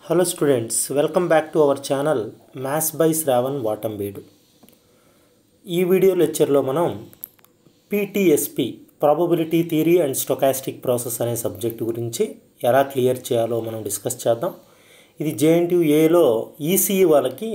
Hello students, welcome back to our channel Maths by Shravan వాటంబేడు ఈ video లెక్చర్లో మనం PTSP probability theory and stochastic process అనే subject గురించి ఎలా క్లియర్ చేయాలో మనం డిస్కస్ చేద్దాం ఇది జేఎన్టీయూ ఏలో ఈసీఈ వాళ్ళకి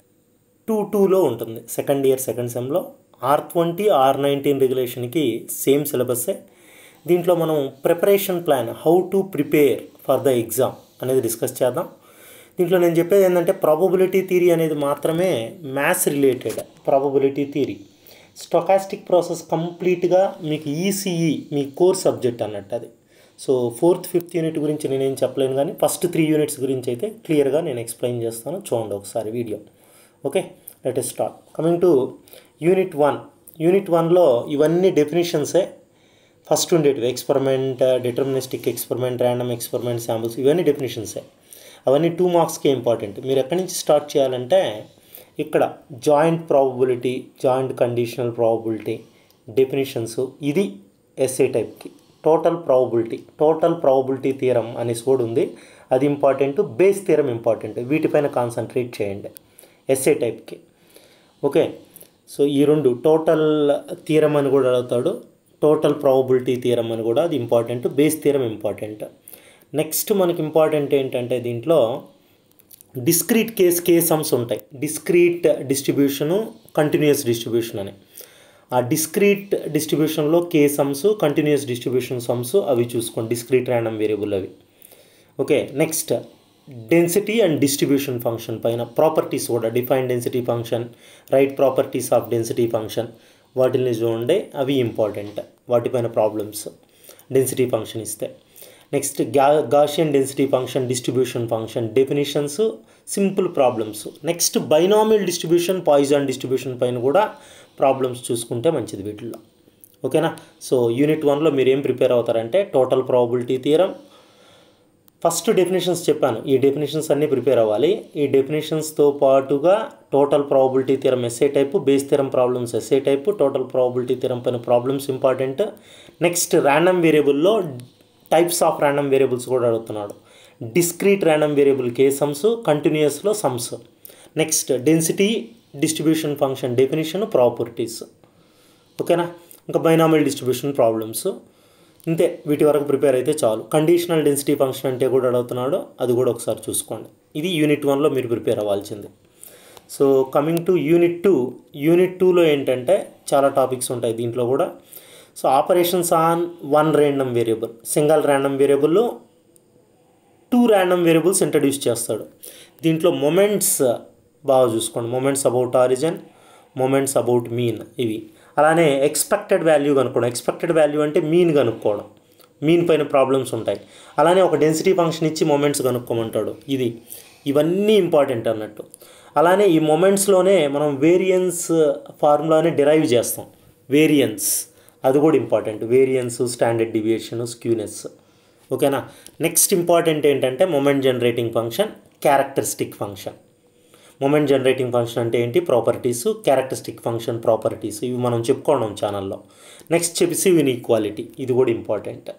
టూ టూలో ఉంటుంది సెకండ్ ఇయర్ సెకండ్ సెమ్లో ఆర్ ట్వంటీ ఆర్ నైన్టీన్ రెగ్యులేషన్కి సేమ్ సిలబస్సే దీంట్లో మనం preparation plan how to prepare for the exam అనేది డిస్కస్ చేద్దాం దీంట్లో నేను చెప్పేది ఏంటంటే ప్రాబబిలిటీ థియరీ అనేది మాత్రమే maths related probability theory stochastic process కంప్లీట్గా మీకు ఈసీఈ మీ కోర్ సబ్జెక్ట్ అన్నట్టు అది సో ఫోర్త్ ఫిఫ్త్ యూనిట్ గురించి నేనేం చెప్పలేను కానీ ఫస్ట్ త్రీ యూనిట్స్ గురించి అయితే క్లియర్గా నేను ఎక్స్ప్లెయిన్ చేస్తాను చూడండి ఒకసారి video okay let's start coming to unit one unit వన్లో ఇవన్నీ డెఫినేషన్సే ఫస్ట్ ఉండేటివి experiment deterministic experiment random experiment samples ఇవన్నీ డెఫినేషన్సే అవన్నీ టూ మార్క్స్కే ఇంపార్టెంట్ మీరు ఎక్కడి నుంచి స్టార్ట్ చేయాలంటే ఇక్కడ joint probability joint conditional probability definitions ఇది ఎస్ఏ టైప్కి total probability total probability theorem అనేసి కూడా ఉంది అది ఇంపార్టెంట్ బేస్ థియరం ఇంపార్టెంట్ వీటిపైన కాన్సన్ట్రేట్ చేయండి ఎస్ఏ టైప్కి ఓకే సో ఈ రెండు టోటల్ థియరం అని కూడా అడుగుతాడు టోటల్ ప్రాబబిలిటీ థియరం అని కూడా అది important Bayes theorem important next మనకి ఇంపార్టెంట్ ఏంటంటే దీంట్లో డిస్క్రీట్ కేస్ కే సమ్స్ ఉంటాయి డిస్క్రీట్ డిస్ట్రిబ్యూషను కంటిన్యూస్ డిస్ట్రిబ్యూషన్ అని ఆ డిస్క్రీట్ డిస్ట్రిబ్యూషన్లో కే సమ్స్ కంటిన్యూస్ డిస్ట్రిబ్యూషన్ సమ్స్ అవి చూసుకోండి డిస్క్రీట్ ర్యాండమ్ వేరియబుల్ అవి okay next density and distribution function పైన ప్రాపర్టీస్ కూడా define density function right properties of density function వాటిని చూడండి అవి ఇంపార్టెంట్ వాటిపైన ప్రాబ్లమ్స్ డెన్సిటీ ఫంక్షన్ ఇస్తే నెక్స్ట్ గా gaussian density function distribution function definitions simple problems next binomial distribution poisson distribution పైన కూడా ప్రాబ్లమ్స్ చూసుకుంటే మంచిది వీటిల్లో ఓకేనా సో యూనిట్ వన్లో మీరు ఏం ప్రిపేర్ అవుతారంటే total probability theorem first definitions చెప్పాను ఈ డెఫినేషన్స్ అన్నీ ప్రిపేర్ అవ్వాలి ఈ డెఫినేషన్స్తో పాటుగా total probability theorem SA type Bayes theorem problems SA type total probability theorem పైన ప్రాబ్లమ్స్ ఇంపార్టెంట్ నెక్స్ట్ ర్యాండమ్ వేరియబుల్లో టైప్స్ ఆఫ్ ర్యాండమ్ వేరియబుల్స్ కూడా అడుగుతున్నాడు డిస్క్రీట్ ర్యాండమ్ వేరియబుల్ కే సమ్స్ కంటిన్యూస్లో sums next density distribution function definition properties ఓకేనా ఇంకా binomial distribution problems ఇంతే వీటి వరకు ప్రిపేర్ అయితే చాలు కండిషనల్ డెన్సిటీ ఫంక్షన్ అంటే కూడా అడుగుతున్నాడు అది కూడా ఒకసారి చూసుకోండి ఇది యూనిట్ వన్లో మీరు ప్రిపేర్ అవ్వాల్సింది so coming to unit two unit టూలో ఏంటంటే చాలా టాపిక్స్ ఉంటాయి దీంట్లో కూడా so operations on one random variable single random variable two random variables introduce చేస్తాడు దీంట్లో మొమెంట్స్ బాగా చూసుకోండి moments about origin moments about mean ఇవి అలానే ఎక్స్పెక్టెడ్ వాల్యూ కనుక్కోవడం ఎక్స్పెక్టెడ్ వాల్యూ అంటే మీన్ కనుక్కోవడం మీన్ పైన ప్రాబ్లమ్స్ ఉంటాయి అలానే ఒక డెన్సిటీ ఫంక్షన్ ఇచ్చి మొమెంట్స్ కనుక్కోమంటాడు ఇది ఇవన్నీ ఇంపార్టెంట్ అన్నట్టు అలానే ఈ మొమెంట్స్లోనే మనం వేరియన్స్ ఫార్ములాని డిరైవ్ చేస్తాం వేరియన్స్ అది కూడా important variance standard deviation skewness ఓకేనా నెక్స్ట్ ఇంపార్టెంట్ ఏంటంటే moment generating function characteristic function moment generating function అంటే ఏంటి ప్రాపర్టీస్ క్యారెక్టరిస్టిక్ ఫంక్షన్ ప్రాపర్టీస్ ఇవి మనం చెప్పుకోవడం ఛానల్లో నెక్స్ట్ చెప్పేసి ఇన్ ఈక్వాలిటీ ఇది కూడా ఇంపార్టెంట్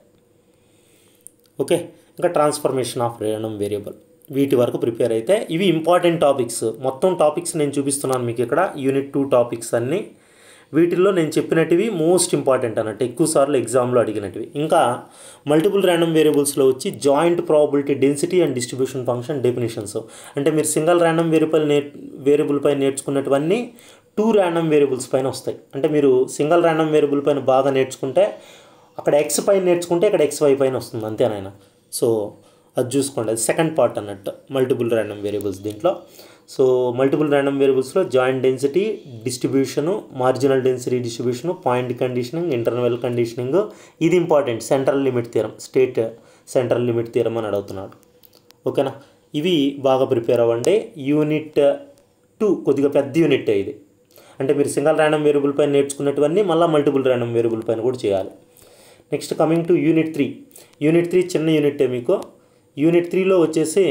ఓకే ఇంకా ట్రాన్స్ఫర్మేషన్ ఆఫ్ రేణం వేరియబుల్ వీటి వరకు ప్రిపేర్ అయితే ఇవి ఇంపార్టెంట్ టాపిక్స్ మొత్తం టాపిక్స్ నేను చూపిస్తున్నాను మీకు ఇక్కడ యూనిట్ టూ టాపిక్స్ అన్నీ వీటిల్లో నేను చెప్పినటివి మోస్ట్ ఇంపార్టెంట్ అన్నట్టు ఎక్కువ సార్లు ఎగ్జామ్లో అడిగినటివి ఇంకా మల్టిపుల్ ర్యాండమ్ వేరియబుల్స్లో వచ్చి joint probability density and distribution function definitions అంటే మీరు సింగిల్ ర్యాండమ్ వేరియబుల్ నే వేరియబుల్ పైన నేర్చుకున్నటువన్నీ టూ ర్యాండమ్ వేరియబుల్స్ పైన వస్తాయి అంటే మీరు సింగిల్ ర్యాండమ్ వేరియబుల్ పైన బాగా నేర్చుకుంటే అక్కడ ఎక్స్ పైన నేర్చుకుంటే ఇక్కడ ఎక్స్ వై పైన వస్తుంది అంతేనాయన సో అది చూసుకోండి అది సెకండ్ పార్ట్ అన్నట్టు మల్టిపుల్ ర్యాండమ్ వేరియబుల్స్ దీంట్లో సో మల్టిపుల్ ర్యాండమ్ వేరియబుల్స్లో joint density distribution marginal density distribution point conditioning interval conditioning ఇది important central limit theorem state central limit theorem అని అడుగుతున్నాడు ఓకేనా ఇవి బాగా ప్రిపేర్ అవ్వండి యూనిట్ టూ కొద్దిగా పెద్ద యూనిట్ ఇది అంటే మీరు సింగిల్ ర్యాండమ్ వేరియబుల్ పైన నేర్చుకున్నటువన్నీ మళ్ళీ మల్టిపుల్ ర్యాండమ్ వేరియబుల్ పైన కూడా చేయాలి next coming to unit three unit three చిన్న యూనిటే మీకు యూనిట్ త్రీలో వచ్చేసి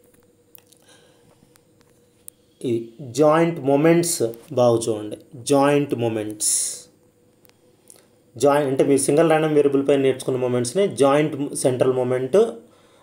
ఈ జాయింట్ మొమెంట్స్ బాగా చూడండి జాయింట్ మొమెంట్స్ జాయింట్ అంటే మీరు సింగిల్ ర్యాండమ్ వేరియబుల్ పైన నేర్చుకున్న మొమెంట్స్ని జాయింట్ సెంట్రల్ మొమెంట్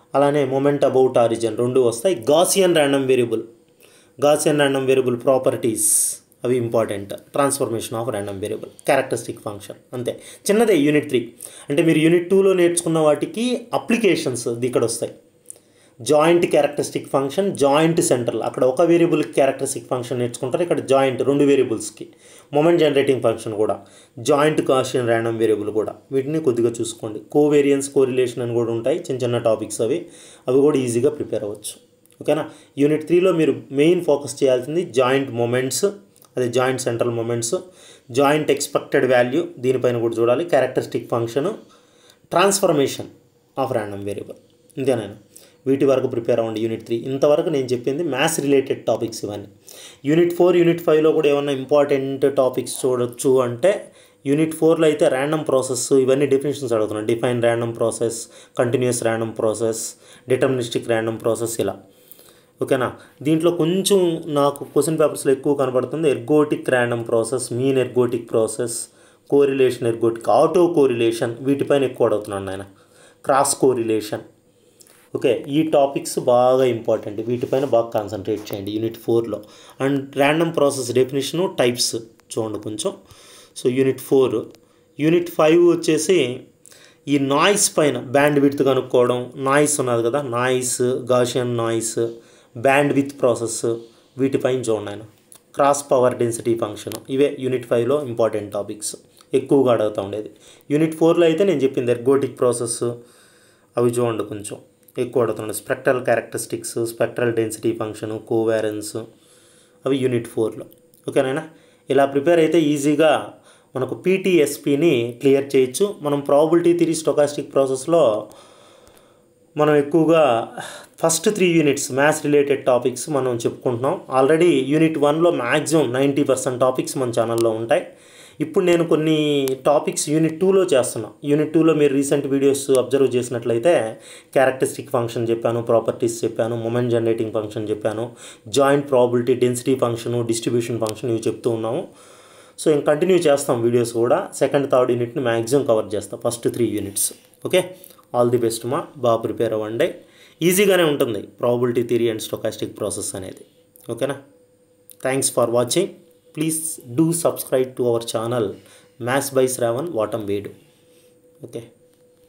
అలానే మొమెంట్ అబౌట్ ఆరిజిన్ రెండు వస్తాయి gaussian random variable gaussian random variable properties అవి important transformation of random variable characteristic function అంతే చిన్నదే యూనిట్ త్రీ అంటే మీరు యూనిట్ టూలో నేర్చుకున్న వాటికి అప్లికేషన్స్ ఇక్కడ వస్తాయి joint characteristic function joint central అక్కడ ఒక వేరియబుల్ క్యారెక్టరిస్టిక్ ఫంక్షన్ నేర్చుకుంటారు ఇక్కడ జాయింట్ రెండు వేరియబుల్స్కి మొమెంట్ జనరేటింగ్ ఫంక్షన్ కూడా జాయింట్ కాషన్ ర్యాండమ్ వేరియబుల్ కూడా వీటిని కొద్దిగా చూసుకోండి కోవేరియన్స్ కోరిలేషన్ అని కూడా ఉంటాయి చిన్న చిన్న టాపిక్స్ అవి అవి కూడా ఈజీగా ప్రిపేర్ అవ్వచ్చు ఓకేనా యూనిట్ త్రీలో మీరు మెయిన్ ఫోకస్ చేయాల్సింది జాయింట్ మొమెంట్స్ అదే joint central moments joint expected value దీనిపైన కూడా చూడాలి characteristic function transformation of random variable ఇంతేనైనా వీటి వరకు ప్రిపేర్ అవ్వండి యూనిట్ త్రీ ఇంతవరకు నేను చెప్పింది మ్యాథ్స్ రిలేటెడ్ టాపిక్స్ ఇవన్నీ యూనిట్ ఫోర్ యూనిట్ ఫైవ్లో కూడా ఏమన్నా ఇంపార్టెంట్ టాపిక్స్ చూడొచ్చు అంటే యూనిట్ ఫోర్లో అయితే ర్యాండమ్ ప్రాసెస్ ఇవన్నీ డెఫినేషన్స్ అడుగుతున్నాను define random process continuous random process deterministic random process ఇలా ఓకేనా దీంట్లో కొంచెం నాకు క్వశ్చన్ పేపర్స్లో ఎక్కువ కనబడుతుంది ergodic random process mean ergodic process correlation ergodic auto correlation వీటిపైన ఎక్కువ అడుగుతున్నాను నేను క్రాస్ కోరిలేషన్ ఓకే ఈ టాపిక్స్ బాగా ఇంపార్టెంట్ వీటిపైన బాగా కాన్సన్ట్రేట్ చేయండి యూనిట్ ఫోర్లో and random process definition types చూడండి కొంచెం so unit four unit five వచ్చేసి ఈ నాయిస్ పైన బ్యాండ్ విత్ కనుక్కోవడం నాయిస్ ఉన్నది కదా noise gaussian noise band with process వీటిపైన చూడండి ఆయన క్రాస్ పవర్ డెన్సిటీ ఫంక్షన్ ఇవే యూనిట్ ఫైవ్లో ఇంపార్టెంట్ టాపిక్స్ ఎక్కువగా అడుగుతూ ఉండేది యూనిట్ ఫోర్లో అయితే నేను చెప్పింది ఎర్గోటిక్ ప్రాసెస్ అవి చూడండి కొంచెం ఎక్కువ అడుగుతున్నాడు spectral characteristics spectral density function covariance అవి యూనిట్ ఫోర్లో ఓకేనా ఇలా ప్రిపేర్ అయితే ఈజీగా మనకు పీటీఎస్పీని క్లియర్ చేయొచ్చు మనం ప్రాబిలిటీ థిరీ స్టొకాస్టిక్ ప్రాసెస్లో మనం ఎక్కువగా first three units maths related topics మనం చెప్పుకుంటున్నాం ఆల్రెడీ యూనిట్ వన్లో మ్యాక్సిమం నైంటీ పర్సెంట్ టాపిక్స్ మన ఛానల్లో ఉంటాయి ఇప్పుడు నేను కొన్ని టాపిక్స్ యూనిట్ టూలో చేస్తున్నా యూనిట్ టూలో మీరు రీసెంట్ వీడియోస్ అబ్జర్వ్ చేసినట్లయితే క్యారెక్టరిస్టిక్ ఫంక్షన్ చెప్పాను ప్రాపర్టీస్ చెప్పాను మొమెంట్ జనరేటింగ్ ఫంక్షన్ చెప్పాను joint probability density function distribution function ఇవి చెప్తూ ఉన్నాము సో ఇంక కంటిన్యూ చేస్తాం వీడియోస్ కూడా సెకండ్ థర్డ్ యూనిట్ని మ్యాక్సిమం కవర్ చేస్తాం first three units okay all the best మా బాగా ప్రిపేర్ అవ్వండి ఈజీగానే ఉంటుంది probability theory and stochastic process అనేది ఓకేనా thanks for watching please do subscribe to our channel maths by Shravan వాటం వేడు ఓకే